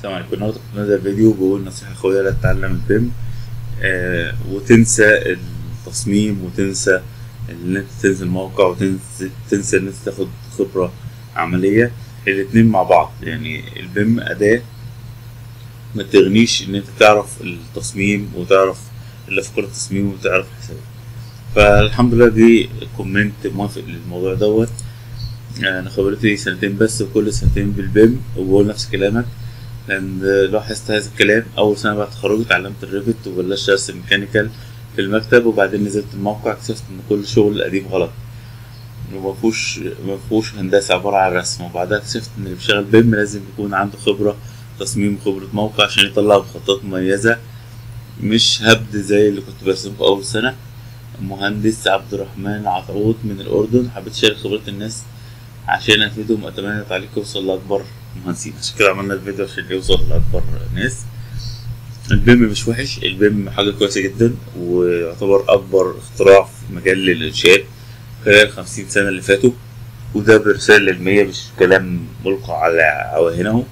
السلام عليكم النهارده كنت نازل فيديو بقول نصيحة أخويا لا تتعلم البيم آه وتنسى التصميم وتنسى إن أنت تنزل موقع وتنسى تنسى إن أنت تاخد خبرة عملية الاتنين مع بعض يعني البيم أداة ما تغنيش إن أنت تعرف التصميم وتعرف الأفكار التصميم وتعرف الحساب فالحمد لله دي كومنت موافق للموضوع دوت انا خبرتي سنتين بس وكل سنتين بالبيم وبقول نفس كلامك لان لاحظت هذا الكلام اول سنه بعد تخرجي اتعلمت الريفت وبلشت ارسم ميكانيكال في المكتب وبعدين نزلت الموقع اكتشفت ان كل شغل قديم غلط ومفهوش مفهوش هندسه عباره عن رسم وبعدها اكتشفت ان اللي بيشتغل بيم لازم يكون عنده خبره تصميم خبره موقع عشان يطلع مخططات مميزه مش هبد زي اللي كنت برسمه في اول سنه مهندس عبد الرحمن عطاوط من الاردن حبيت اشارك خبرات الناس عشان افيدهم واتمنى تعليق يوصل لاكبر مهندسين عشان كده عملنا الفيديو عشان يوصل لاكبر ناس البيم مش وحش البيم حاجه كويسه جدا ويعتبر اكبر اختراع في مجال الانشاءات خلال خمسين سنه اللي فاتوا وده برسالة علمية مش كلام ملقى على عواهنه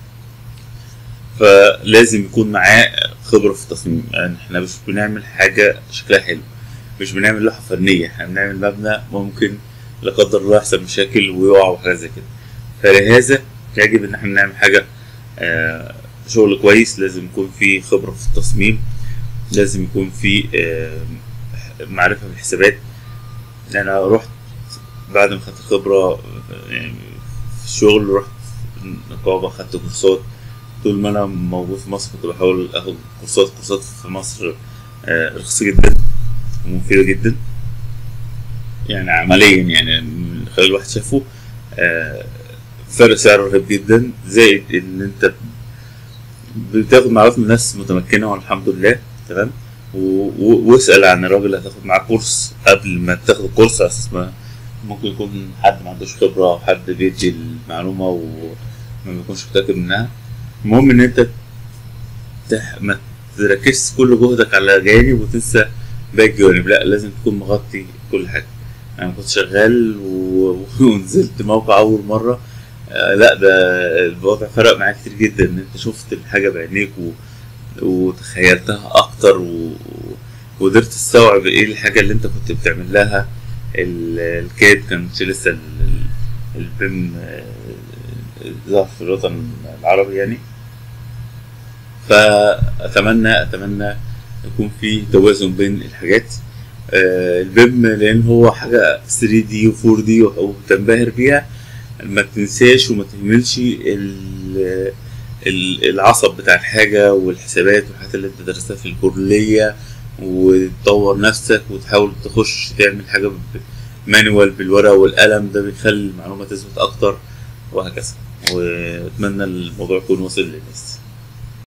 فلازم يكون معاه خبرة في التصميم يعني احنا مش بنعمل حاجة شكلها حلو مش بنعمل لوحة فنية احنا بنعمل مبنى ممكن لا قدر الله يحصل مشاكل ويقع وحاجات زي كده فلهذا يجب ان احنا نعمل حاجة آه شغل كويس لازم يكون في خبرة في التصميم لازم يكون في آه معرفة بالحسابات انا رحت بعد ما خدت خبرة يعني في الشغل رحت نقابة خدت كورسات طول ما انا موجود في مصر كنت بحاول اخد كورسات كورسات في مصر آه رخيصة جدا ومفيدة جدا يعني عمليا يعني من خلال الواحد شافه آه فرق سعر رهيب جدا زائد ان انت بتاخد معلومات من ناس متمكنة والحمد لله تمام واسأل عن الراجل اللي هتاخد معاه كورس قبل ما تاخد الكورس على اساس ما ممكن يكون حد ما عندوش خبرة أو حد بيدي المعلومة وما بيكونش متأكد منها المهم إن أنت تح... ما تركزش كل جهدك على جانب وتنسى باقي الجوانب لا لازم تكون مغطي كل حاجة أنا كنت شغال و... ونزلت موقع أول مرة آه لا ده الوضع فرق معايا كتير جدا إن أنت شفت الحاجة بعينيك و... وتخيلتها أكتر و... وقدرت تستوعب إيه الحاجة اللي أنت كنت بتعمل لها الكاد كانش لسه البيم ظهر في الوطن العربي يعني فأتمنى أتمنى يكون في توازن بين الحاجات البيم لأن هو حاجة 3 دي و 4 دي وتنبهر بيها ما تنساش وما تهملش العصب بتاع الحاجة والحسابات والحاجات اللي انت درستها في الكلية وتطور نفسك وتحاول تخش تعمل حاجة مانوال بالورقة والقلم ده بيخلي المعلومة تثبت أكتر وهكذا وأتمنى الموضوع يكون وصل للناس